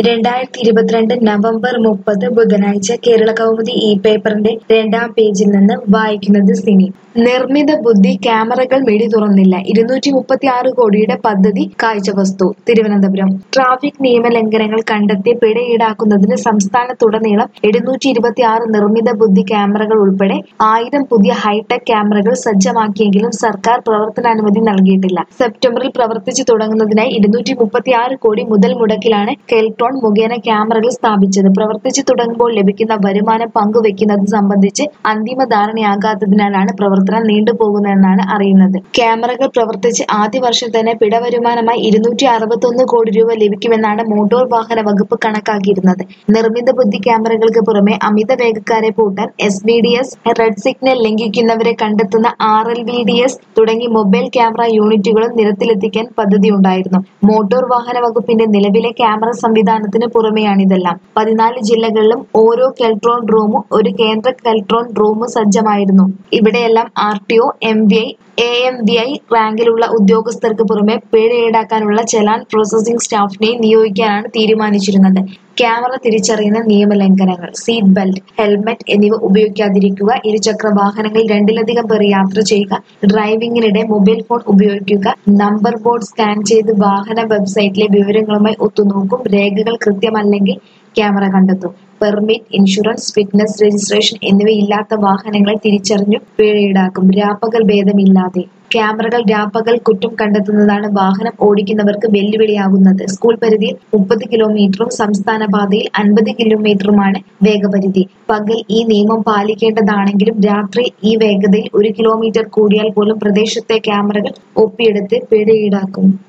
രണ്ടായിരത്തി ഇരുപത്തിരണ്ട് നവംബർ മുപ്പത് ബുധനാഴ്ച കേരള കൗമുദി ഇ പേപ്പറിന്റെ രണ്ടാം പേജിൽ നിന്ന് വായിക്കുന്നത് സിനി നിർമ്മിത ബുദ്ധി ക്യാമറകൾ മിഴി തുറന്നില്ല ഇരുന്നൂറ്റി മുപ്പത്തി ആറ് കോടിയുടെ പദ്ധതി കാഴ്ചവസ്തു തിരുവനന്തപുരം ട്രാഫിക് നിയമലംഘനങ്ങൾ കണ്ടെത്തി പിഴ ഈടാക്കുന്നതിന് സംസ്ഥാനത്തുടനീളം എഴുന്നൂറ്റി ഇരുപത്തി ആറ് നിർമ്മിത ബുദ്ധി ക്യാമറകൾ ഉൾപ്പെടെ ആയിരം പുതിയ ഹൈടെക് ക്യാമറകൾ സജ്ജമാക്കിയെങ്കിലും സർക്കാർ പ്രവർത്തനാനുമതി നൽകിയിട്ടില്ല സെപ്റ്റംബറിൽ പ്രവർത്തിച്ചു തുടങ്ങുന്നതിനായി ഇരുന്നൂറ്റി മുപ്പത്തി ആറ് കോടി മുതൽ മുടക്കിലാണ് കെൽട്രോൺ മുഖേന ക്യാമറകൾ സ്ഥാപിച്ചത് പ്രവർത്തിച്ചു തുടങ്ങുമ്പോൾ ലഭിക്കുന്ന വരുമാനം പങ്കുവെക്കുന്നത് സംബന്ധിച്ച് അന്തിമ ധാരണയാകാത്തതിനാലാണ് പ്രവർത്തനം നീണ്ടുപോകുന്നതെന്നാണ് അറിയുന്നത് ക്യാമറകൾ പ്രവർത്തിച്ച് ആദ്യ വർഷം തന്നെ പിഴ വരുമാനമായി ഇരുന്നൂറ്റി അറുപത്തൊന്ന് കോടി രൂപ ലഭിക്കുമെന്നാണ് മോട്ടോർ വാഹന വകുപ്പ് കണക്കാക്കിയിരുന്നത് നിർമ്മിത ബുദ്ധി ക്യാമറകൾക്ക് പുറമെ അമിത വേഗക്കാരെ പൂട്ടാൻ S B D S red signal ലംഘിക്കുന്നവരെ കണ്ടെത്തുന്ന R L B D S തുടങ്ങി മൊബൈൽ ക്യാമറ യൂണിറ്റുകളും നിരത്തിലെത്തിക്കാൻ പദ്ധതിയുണ്ടായിരുന്നു മോട്ടോർ വാഹന വകുപ്പിന്റെ നിലവിലെ ക്യാമറ സംവിധാനത്തിന് പുറമെയാണിതെല്ലാം പതിനാല് ജില്ലകളിലും ഓരോ കെൽട്രോൺ റൂമും ഒരു കേന്ദ്ര കെൽട്രോൺ റൂമും സജ്ജമായിരുന്നു ഇവിടെയെല്ലാം R T O M V I A M V I റാങ്കിലുള്ള ഉദ്യോഗസ്ഥർക്ക് പുറമെ പിഴ ഈടാക്കാനുള്ള ചെലാൻ പ്രോസസിംഗ് സ്റ്റാഫിനെയും നിയോഗിക്കാനാണ് തീരുമാനിച്ചിരുന്നത് ക്യാമറ തിരിച്ചറിയുന്ന നിയമലംഘനങ്ങൾ സീറ്റ് ബെൽറ്റ് ഹെൽമറ്റ് എന്നിവ ഉപയോഗിക്കാതിരിക്കുക ഇരുചക്ര വാഹനങ്ങളിൽ രണ്ടിലധികം പേർ യാത്ര ചെയ്യുക ഡ്രൈവിംഗിനിടെ മൊബൈൽ ഫോൺ ഉപയോഗിക്കുക നമ്പർ ബോർഡ് സ്കാൻ ചെയ്ത് വാഹന വെബ്സൈറ്റിലെ വിവരങ്ങളുമായി ഒത്തുനോക്കും രേഖകൾ കൃത്യമല്ലെങ്കിൽ ക്യാമറ കണ്ടെത്തും പെർമിറ്റ് ഇൻഷുറൻസ് ഫിറ്റ്നസ് രജിസ്ട്രേഷൻ എന്നിവയില്ലാത്ത വാഹനങ്ങളെ തിരിച്ചറിഞ്ഞു പിഴ ഈടാക്കും രാപ്പകൽ ഭേദമില്ലാതെ ക്യാമറകൾ രാപ്പകൽ കുറ്റം കണ്ടെത്തുന്നതാണ് വാഹനം ഓടിക്കുന്നവർക്ക് വെല്ലുവിളിയാകുന്നത് സ്കൂൾ പരിധിയിൽ മുപ്പത് കിലോമീറ്ററും സംസ്ഥാന പാതയിൽ അൻപത് കിലോമീറ്ററുമാണ് വേഗപരിധി പകൽ ഈ നിയമം പാലിക്കേണ്ടതാണെങ്കിലും രാത്രി ഈ വേഗതയിൽ ഒരു കിലോമീറ്റർ കൂടിയാൽ പോലും പ്രദേശത്തെ ക്യാമറകൾ ഒപ്പിയെടുത്ത് പിഴ ഈടാക്കും